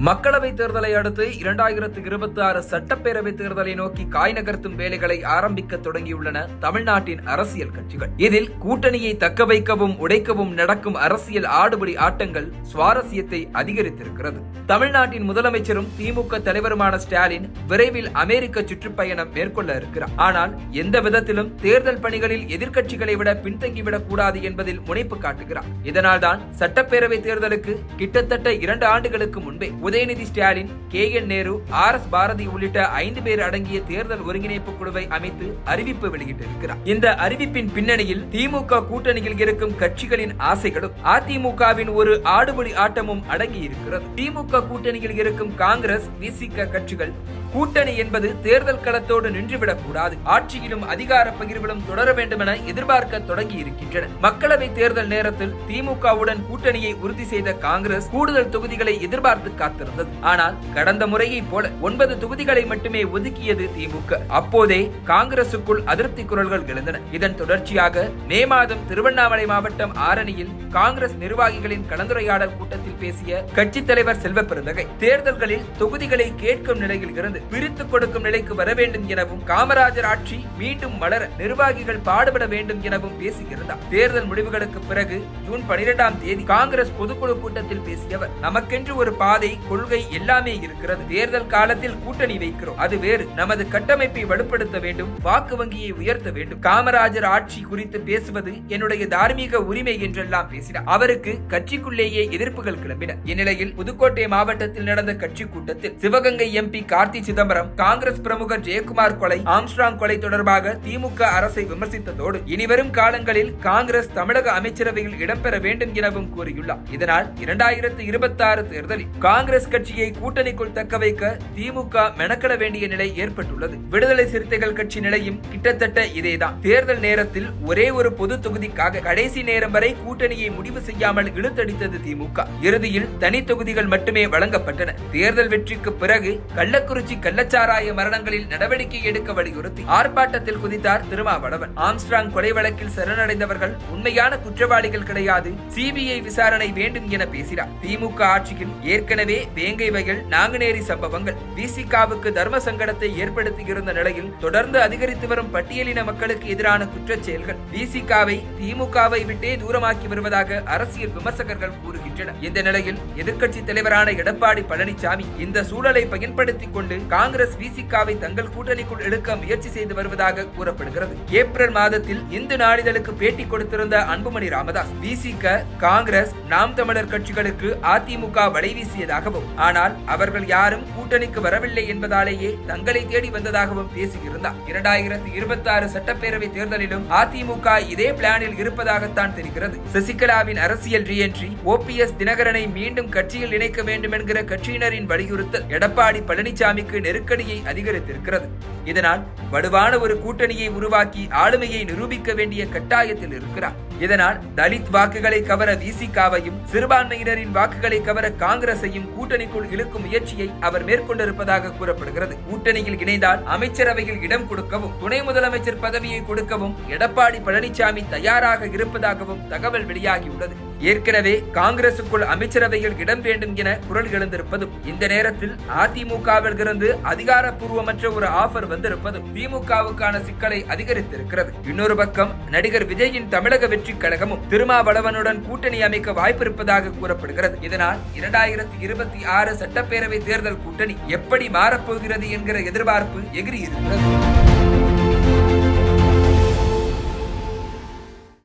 மக்களவை தேர்தலை அடுத்து இரண்டாயிரத்து இருபத்தி ஆறு சட்டப்பேரவை தேர்தலை நோக்கி காய் நகர்த்தும் வேலைகளை ஆரம்பிக்க தொடங்கியுள்ளன தமிழ்நாட்டின் அரசியல் கட்சிகள் இதில் கூட்டணியை தக்க வைக்கவும் உடைக்கவும் நடக்கும் அரசியல் ஆடுபடி ஆட்டங்கள் சுவாரஸ்யத்தை அதிகரித்திருக்கிறது தமிழ்நாட்டின் முதலமைச்சரும் திமுக தலைவருமான ஸ்டாலின் விரைவில் அமெரிக்க சுற்றுப்பயணம் மேற்கொள்ள இருக்கிறார் ஆனால் எந்த விதத்திலும் தேர்தல் பணிகளில் எதிர்க்கட்சிகளை விட பின்தங்கிவிடக் கூடாது என்பதில் முனைப்பு காட்டுகிறார் இதனால்தான் சட்டப்பேரவை தேர்தலுக்கு கிட்டத்தட்ட இரண்டு ஆண்டுகளுக்கு முன்பே Udhayanidhi Stalin K N Nehru R S Bharathi உள்ளிட்ட ஐந்து பேர் அடங்கிய தேர்தல் ஒருங்கிணைப்பு குழுவை அமைத்து அறிவிப்பு வெளியிட்டிருக்கிறார் இந்த அறிவிப்பின் பின்னணியில் திமுக கூட்டணியில் இருக்கும் கட்சிகளின் ஆசைகளும் அதிமுகவின் ஒரு ஆடுபடி ஆட்டமும் அடங்கி இருக்கிறது திமுக கூட்டணியில் இருக்கும் காங்கிரஸ் விசிக கட்சிகள் கூட்டணி என்பது தேர்தல் களத்தோடு நின்றுவிடக் கூடாது ஆட்சியிலும் அதிகார பகிர்விலும் தொடர வேண்டும் என எதிர்பார்க்க தொடங்கி இருக்கின்றன மக்களவை தேர்தல் நேரத்தில் திமுகவுடன் கூட்டணியை உறுதி செய்த காங்கிரஸ் கூடுதல் தொகுதிகளை எதிர்பார்த்து காத்திருந்தது ஆனால் கடந்த முறையை போல ஒன்பது தொகுதிகளை மட்டுமே ஒதுக்கியது திமுக அப்போதே காங்கிரசுக்குள் அதிருப்தி குரல்கள் எழுந்தன இதன் தொடர்ச்சியாக மே மாதம் திருவண்ணாமலை மாவட்டம் ஆரணியில் காங்கிரஸ் நிர்வாகிகளின் கலந்துரையாடல் கூட்டத்தில் பேசிய கட்சித் தலைவர் செல்வ பெருந்தகை தேர்தல்களில் தொகுதிகளை கேட்கும் நிலையில் இருந்து பிரித்துக் கொடுக்கும் நிலைக்கு வர வேண்டும் எனவும் காமராஜர் ஆட்சி மீண்டும் மலர நிர்வாகிகள் பாடுபட வேண்டும் எனவும் பேசியிருந்தார் தேர்தல் முடிவுகளுக்கு பிறகு ஜூன் பனிரெண்டாம் தேதி காங்கிரஸ் பொதுக்குழு கூட்டத்தில் பேசியவர் நமக்கென்று ஒரு பாதை கொள்கை எல்லாமே இருக்கிறது தேர்தல் காலத்தில் கூட்டணி வைக்கிறோம் அது வேறு நமது கட்டமைப்பை வலுப்படுத்த வேண்டும் வாக்கு வங்கியை உயர்த்த வேண்டும் காமராஜர் ஆட்சி குறித்து பேசுவது என்னுடைய தார்மீக உரிமை என்றெல்லாம் பேசினார் அவருக்கு கட்சிக்குள்ளேயே எதிர்ப்புகள் கிளம்பின இந்நிலையில் புதுக்கோட்டை மாவட்டத்தில் நடந்த கட்சி கூட்டத்தில் சிவகங்கை எம்பி கார்த்தி சிதம்பரம் காங்கிரஸ் பிரமுகர் ஜெயக்குமார் கொலை ஆம்ஸ்ட்ராங் கொலை தொடர்பாக திமுக அரசை விமர்சித்ததோடு இனிவரும் காலங்களில் காங்கிரஸ் தமிழக அமைச்சரவையில் இடம்பெற வேண்டும் எனவும் கூறியுள்ளார் இதனால் இரண்டாயிரத்து இருபத்தி ஆறு தேர்தலில் காங்கிரஸ் கட்சியை கூட்டணிக்குள் தக்க வைக்க திமுக மெனக்கட வேண்டிய நிலை ஏற்பட்டுள்ளது விடுதலை சிறுத்தைகள் கட்சி நிலையும் கிட்டத்தட்ட இதேதான் தேர்தல் நேரத்தில் ஒரே ஒரு பொது தொகுதிக்காக கடைசி நேரம் வரை கூட்டணியை முடிவு செய்யாமல் இழுத்தடித்தது திமுக இறுதியில் தனி தொகுதிகள் மட்டுமே வழங்கப்பட்டன தேர்தல் வெற்றிக்கு பிறகு கள்ளக்குறிச்சி கள்ளச்சாராய மரணங்களில் நடவடிக்கை எடுக்க வலியுறுத்தி ஆர்ப்பாட்டத்தில் குதித்தார் திருமாவளவன் ஆம்ஸ்ட்ராங் கொலை வழக்கில் சரணடைந்தவர்கள் உண்மையான குற்றவாளிகள் கிடையாது சிபிஐ விசாரணை வேண்டும் என பேசினார் திமுக ஆட்சியில் ஏற்கனவே வேங்கை வயல் நாங்குநேரி சம்பவங்கள் விசிகாவுக்கு தர்ம சங்கடத்தை ஏற்படுத்தியிருந்த நிலையில் தொடர்ந்து அதிகரித்து வரும் பட்டியலின மக்களுக்கு எதிரான குற்றச் செயல்கள் விசிகாவை திமுகவை விட்டே தூரமாக்கி வருவதாக அரசியல் விமர்சகர்கள் கூறுகின்றனர் இந்த நிலையில் எதிர்க்கட்சி தலைவரான எடப்பாடி பழனிசாமி இந்த சூழலை பயன்படுத்திக் கொண்டு காங்கிரஸ் விசிகாவை தங்கள் கூட்டணிக்குள் இழுக்க முயற்சி செய்து வருவதாக கூறப்படுகிறது ஏப்ரல் மாதத்தில் இந்து நாளிதழுக்கு பேட்டி கொடுத்திருந்த அன்புமணி ராமதாஸ் விசிக காங்கிரஸ் நாம் தமிழர் கட்சிகளுக்கு அதிமுக வலை வீசியதாகவும் ஆனால் அவர்கள் யாரும் கூட்டணிக்கு வரவில்லை என்பதாலேயே தங்களை தேடி வந்ததாகவும் பேசியிருந்தார் இரண்டாயிரத்தி இருபத்தி ஆறு சட்டப்பேரவை தேர்தலிலும் அதிமுக இதே பிளானில் இருப்பதாகத்தான் தெரிகிறது சசிகலாவின் அரசியல் ரீஎன்ட்ரி ஓபிஎஸ் தினகரனை மீண்டும் கட்சியில் இணைக்க வேண்டும் என்கிற கட்சியினரின் வலியுறுத்தல் எடப்பாடி பழனிசாமிக்கு நெருக்கடியை அதிகரித்திருக்கிறது இதனால் வலுவான ஒரு கூட்டணியை உருவாக்கி ஆளுமையை நிரூபிக்க வேண்டிய கட்டாயத்தில் இருக்கிறார் இதனால் தலித் வாக்குகளை கவர விசிகாவையும் சிறுபான்மையினரின் வாக்குகளை கவர காங்கிரஸையும் கூட்டணிக்குள் இழுக்கும் முயற்சியை அவர் மேற்கொண்டிருப்பதாக கூறப்படுகிறது கூட்டணியில் இணைந்தால் அமைச்சரவையில் இடம் கொடுக்கவும் துணை முதலமைச்சர் பதவியை கொடுக்கவும் எடப்பாடி பழனிசாமி தயாராக இருப்பதாகவும் தகவல் வெளியாகியுள்ளது ஏற்கனவே காங்கிரசுக்குள் அமைச்சரவையில் இடம் வேண்டும் என குரல் எழுந்திருப்பதும் இந்த நேரத்தில் அதிமுகவில் இருந்து அதிகாரப்பூர்வமற்ற ஒரு ஆஃபர் வந்திருப்பதும் திமுகவுக்கான சிக்கலை அதிகரித்திருக்கிறது இன்னொரு பக்கம் நடிகர் விஜயின் தமிழக வெற்றி கழகமும் திருமாவளவனுடன் கூட்டணி அமைக்க வாய்ப்பிருப்பதாக கூறப்படுகிறது இதனால் இரண்டாயிரத்தி இருபத்தி ஆறு சட்டப்பேரவை தேர்தல் கூட்டணி எப்படி மாறப்போகிறது என்கிற எதிர்பார்ப்பு எகிரி இருக்கிறது